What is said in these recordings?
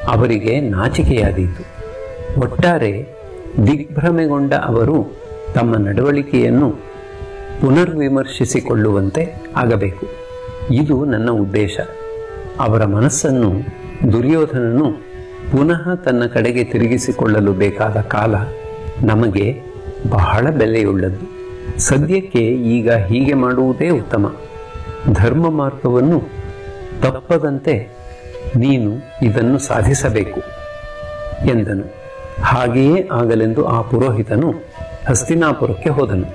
ಅವರಿಗೆ ನಾಚಿಕೆಯಾದೀತು ಒಟ್ಟಾರೆ ದಿಗ್ಭ್ರಮೆಗೊಂಡ ಅವರು ತಮ್ಮ ನಡವಳಿಕೆಯನ್ನು ಪುನರ್ವಿಮರ್ಶಿಸಿಕೊಳ್ಳುವಂತೆ ಆಗಬೇಕು ಇದು ನನ್ನ ಉದ್ದೇಶ ಅವರ ಮನಸ್ಸನ್ನು ದುರ್ಯೋಧನನು ಪುನಃ ತನ್ನ ಕಡೆಗೆ ತಿರುಗಿಸಿಕೊಳ್ಳಲು ಬೇಕಾದ ಕಾಲ ನಮಗೆ ಬಹಳ ಬೆಲೆಯುಳ್ಳದ್ದು ಸದ್ಯಕ್ಕೆ ಈಗ ಹೀಗೆ ಮಾಡುವುದೇ ಉತ್ತಮ ಧರ್ಮ ಮಾರ್ಗವನ್ನು ತಪ್ಪದಂತೆ ನೀನು ಇದನ್ನು ಸಾಧಿಸಬೇಕು ಎಂದನು ಹಾಗೆಯೇ ಆಗಲೆಂದು ಆ ಪುರೋಹಿತನು ಹಸ್ತಿನಾಪುರಕ್ಕೆ ಹೋದನು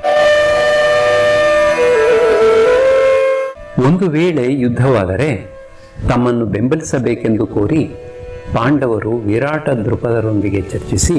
ಒಂದು ವೇಳೆ ಯುದ್ಧವಾದರೆ ತಮ್ಮನ್ನು ಬೆಂಬಲಿಸಬೇಕೆಂದು ಕೋರಿ ಪಾಂಡವರು ವಿರಾಟ ದೃಪದರೊಂದಿಗೆ ಚರ್ಚಿಸಿ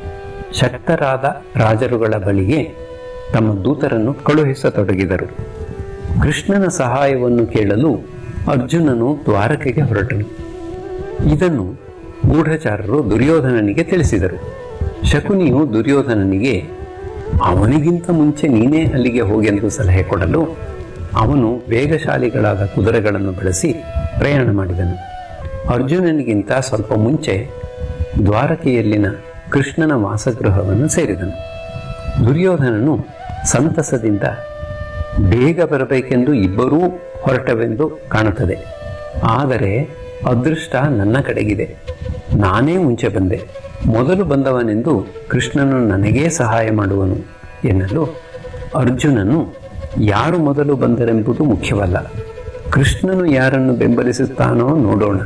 ಶಕ್ತರಾದ ರಾಜರುಗಳ ಬಳಿಗೆ ತಮ್ಮ ದೂತರನ್ನು ಕಳುಹಿಸತೊಡಗಿದರು ಕೃಷ್ಣನ ಸಹಾಯವನ್ನು ಕೇಳಲು ಅರ್ಜುನನು ದ್ವಾರಕೆಗೆ ಹೊರಟನು ಇದನ್ನು ಗೂಢಚಾರರು ದುರ್ಯೋಧನನಿಗೆ ತಿಳಿಸಿದರು ಶಕುನಿಯು ದುರ್ಯೋಧನನಿಗೆ ಅವನಿಗಿಂತ ಮುಂಚೆ ನೀನೇ ಅಲ್ಲಿಗೆ ಹೋಗೆಂದು ಸಲಹೆ ಕೊಡಲು ಅವನು ವೇಗಶಾಲಿಗಳಾದ ಕುದುರೆಗಳನ್ನು ಬಳಸಿ ಪ್ರಯಾಣ ಮಾಡಿದನು ಅರ್ಜುನನಿಗಿಂತ ಸ್ವಲ್ಪ ಮುಂಚೆ ದ್ವಾರಕೆಯಲ್ಲಿನ ಕೃಷ್ಣನ ವಾಸಗೃಹವನ್ನು ಸೇರಿದನು ದುರ್ಯೋಧನನು ಸಂತಸದಿಂದ ಬೇಗ ಬರಬೇಕೆಂದು ಇಬ್ಬರೂ ಹೊರಟವೆಂದು ಕಾಣುತ್ತದೆ ಆದರೆ ಅದೃಷ್ಟ ನನ್ನ ಕಡೆಗಿದೆ ನಾನೇ ಮುಂಚೆ ಬಂದೆ ಮೊದಲು ಬಂದವನೆಂದು ಕೃಷ್ಣನು ನನಗೇ ಸಹಾಯ ಮಾಡುವನು ಎನ್ನಲು ಅರ್ಜುನನು ಯಾರು ಮೊದಲು ಬಂದರೆಂಬುದು ಮುಖ್ಯವಲ್ಲ ಕೃಷ್ಣನು ಯಾರನ್ನು ಬೆಂಬಲಿಸುತ್ತಾನೋ ನೋಡೋಣ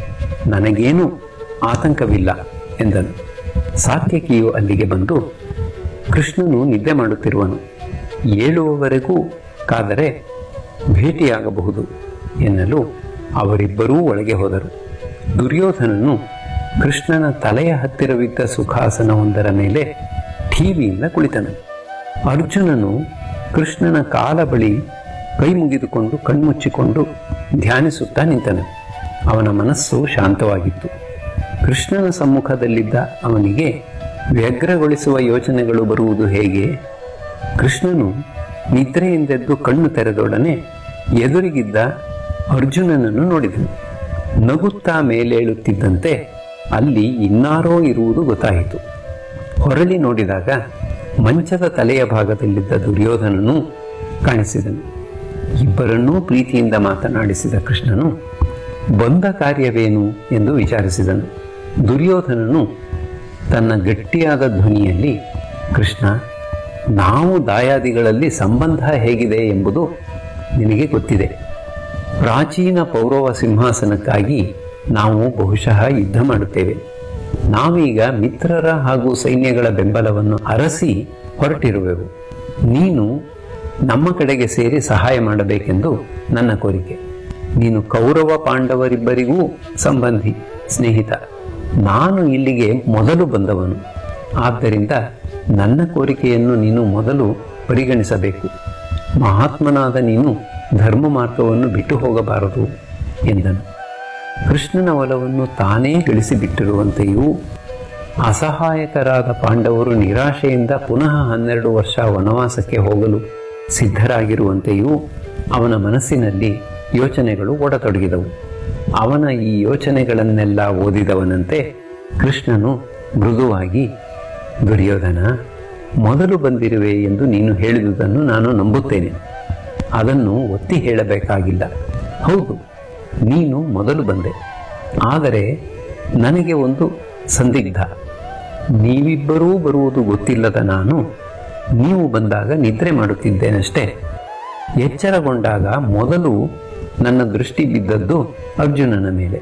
ನನಗೇನು ಆತಂಕವಿಲ್ಲ ಎಂದನು ಸಾತ್ಯಕಿಯು ಅಲ್ಲಿಗೆ ಬಂದು ಕೃಷ್ಣನು ನಿದ್ದೆ ಮಾಡುತ್ತಿರುವನು ಏಳುವವರೆಗೂ ಕಾದರೆ ಭೇಟಿಯಾಗಬಹುದು ಎನ್ನಲು ಅವರಿಬ್ಬರೂ ಒಳಗೆ ಹೋದರು ದುರ್ಯೋಧನನು ಕೃಷ್ಣನ ತಲೆಯ ಹತ್ತಿರವಿದ್ದ ಸುಖಾಸನವೊಂದರ ಮೇಲೆ ಠೀವಿಯಿಂದ ಕುಳಿತನು ಅರ್ಜುನನು ಕೃಷ್ಣನ ಕಾಲ ಬಳಿ ಕೈ ಮುಗಿದುಕೊಂಡು ಕಣ್ಮುಚ್ಚಿಕೊಂಡು ಧ್ಯಾನಿಸುತ್ತಾ ನಿಂತನು ಅವನ ಮನಸ್ಸು ಶಾಂತವಾಗಿತ್ತು ಕೃಷ್ಣನ ಸಮ್ಮುಖದಲ್ಲಿದ್ದ ಅವನಿಗೆ ವ್ಯಗ್ರಗೊಳಿಸುವ ಯೋಚನೆಗಳು ಬರುವುದು ಹೇಗೆ ಕೃಷ್ಣನು ನಿದ್ರೆಯಿಂದೆದ್ದು ಕಣ್ಣು ತೆರೆದೊಡನೆ ಎದುರಿಗಿದ್ದ ಅರ್ಜುನನನ್ನು ನೋಡಿದನು ನಗುತ್ತಾ ಮೇಲೇಳುತ್ತಿದ್ದಂತೆ ಅಲ್ಲಿ ಇನ್ನಾರೋ ಇರುವುದು ಗೊತ್ತಾಯಿತು ಹೊರಳಿ ನೋಡಿದಾಗ ಮಂಚದ ತಲೆಯ ಭಾಗದಲ್ಲಿದ್ದ ದುರ್ಯೋಧನನು ಕಾಣಿಸಿದನು ಇಬ್ಬರನ್ನೂ ಪ್ರೀತಿಯಿಂದ ಮಾತನಾಡಿಸಿದ ಕೃಷ್ಣನು ಬಂದ ಕಾರ್ಯವೇನು ಎಂದು ವಿಚಾರಿಸಿದನು ದುರ್ಯೋಧನನು ತನ್ನ ಗಟ್ಟಿಯಾದ ಧ್ವನಿಯಲ್ಲಿ ಕೃಷ್ಣ ನಾವು ದಾಯಾದಿಗಳಲ್ಲಿ ಸಂಬಂಧ ಹೇಗಿದೆ ಎಂಬುದು ನಿನಗೆ ಗೊತ್ತಿದೆ ಪ್ರಾಚೀನ ಪೌರವ ಸಿಂಹಾಸನಕ್ಕಾಗಿ ನಾವು ಬಹುಶಃ ಯುದ್ಧ ಮಾಡುತ್ತೇವೆ ನಾವೀಗ ಮಿತ್ರರ ಹಾಗೂ ಸೈನ್ಯಗಳ ಬೆಂಬಲವನ್ನು ಅರಸಿ ಹೊರಟಿರುವೆವು ನೀನು ನಮ್ಮ ಕಡೆಗೆ ಸೇರಿ ಸಹಾಯ ಮಾಡಬೇಕೆಂದು ನನ್ನ ಕೋರಿಕೆ ನೀನು ಕೌರವ ಪಾಂಡವರಿಬ್ಬರಿಗೂ ಸಂಬಂಧಿ ಸ್ನೇಹಿತ ನಾನು ಇಲ್ಲಿಗೆ ಮೊದಲು ಬಂದವನು ಆದ್ದರಿಂದ ನನ್ನ ಕೋರಿಕೆಯನ್ನು ನೀನು ಮೊದಲು ಪರಿಗಣಿಸಬೇಕು ಮಹಾತ್ಮನಾದ ನೀನು ಧರ್ಮ ಮಾರ್ಗವನ್ನು ಬಿಟ್ಟು ಹೋಗಬಾರದು ಎಂದನು ಕೃಷ್ಣನ ಒಲವನ್ನು ತಾನೇ ಗಳಿಸಿಬಿಟ್ಟಿರುವಂತೆಯೂ ಅಸಹಾಯಕರಾದ ಪಾಂಡವರು ನಿರಾಶೆಯಿಂದ ಪುನಃ ಹನ್ನೆರಡು ವರ್ಷ ವನವಾಸಕ್ಕೆ ಹೋಗಲು ಸಿದ್ಧರಾಗಿರುವಂತೆಯೂ ಅವನ ಮನಸ್ಸಿನಲ್ಲಿ ಯೋಚನೆಗಳು ಓಡತೊಡಗಿದವು ಅವನ ಈ ಯೋಚನೆಗಳನ್ನೆಲ್ಲ ಓದಿದವನಂತೆ ಕೃಷ್ಣನು ಮೃದುವಾಗಿ ದುರ್ಯೋಧನ ಮೊದಲು ಬಂದಿರುವೆ ಎಂದು ನೀನು ಹೇಳಿದುದನ್ನು ನಾನು ನಂಬುತ್ತೇನೆ ಅದನ್ನು ಒತ್ತಿ ಹೇಳಬೇಕಾಗಿಲ್ಲ ಹೌದು ನೀನು ಮೊದಲು ಬಂದೆ ಆದರೆ ನನಗೆ ಒಂದು ಸಂದಿಗ್ಧ ನೀವಿಬ್ಬರೂ ಬರುವುದು ಗೊತ್ತಿಲ್ಲದ ನಾನು ನೀವು ಬಂದಾಗ ನಿದ್ರೆ ಮಾಡುತ್ತಿದ್ದೇನಷ್ಟೇ ಎಚ್ಚರಗೊಂಡಾಗ ಮೊದಲು ನನ್ನ ದೃಷ್ಟಿ ಬಿದ್ದದ್ದು ಅರ್ಜುನನ ಮೇಲೆ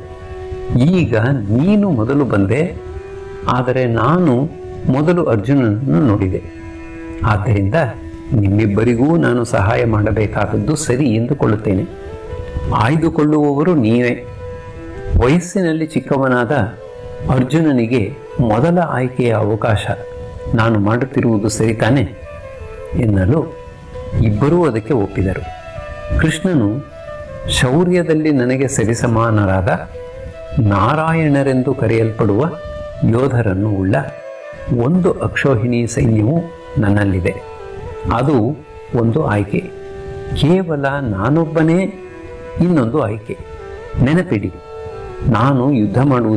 ಈಗ ನೀನು ಮೊದಲು ಬಂದೆ ಆದರೆ ನಾನು ಮೊದಲು ಅರ್ಜುನನನ್ನು ನೋಡಿದೆ ಆದ್ದರಿಂದ ನಿಮ್ಮಿಬ್ಬರಿಗೂ ನಾನು ಸಹಾಯ ಮಾಡಬೇಕಾದದ್ದು ಸರಿ ಎಂದುಕೊಳ್ಳುತ್ತೇನೆ ಆಯ್ದುಕೊಳ್ಳುವವರು ನೀವೇ ವಯಸ್ಸಿನಲ್ಲಿ ಚಿಕ್ಕವನಾದ ಅರ್ಜುನನಿಗೆ ಮೊದಲ ಆಯ್ಕೆಯ ಅವಕಾಶ ನಾನು ಮಾಡುತ್ತಿರುವುದು ಸರಿ ತಾನೆ ಎನ್ನಲು ಇಬ್ಬರೂ ಅದಕ್ಕೆ ಒಪ್ಪಿದರು ಕೃಷ್ಣನು ಶೌರ್ಯದಲ್ಲಿ ನನಗೆ ಸರಿಸಮಾನರಾದ ನಾರಾಯಣರೆಂದು ಕರೆಯಲ್ಪಡುವ ಯೋಧರನ್ನು ಉಳ್ಳ ಒಂದು ಅಕ್ಷೋಹಿಣಿ ಸೈನ್ಯವು ನನ್ನಲ್ಲಿದೆ ಅದು ಒಂದು ಆಯ್ಕೆ ಕೇವಲ ನಾನೊಬ್ಬನೇ ಇನ್ನೊಂದು ಆಯ್ಕೆ ನೆನಪಿಡಿ ನಾನು ಯುದ್ಧ ಮಾಡುವುದು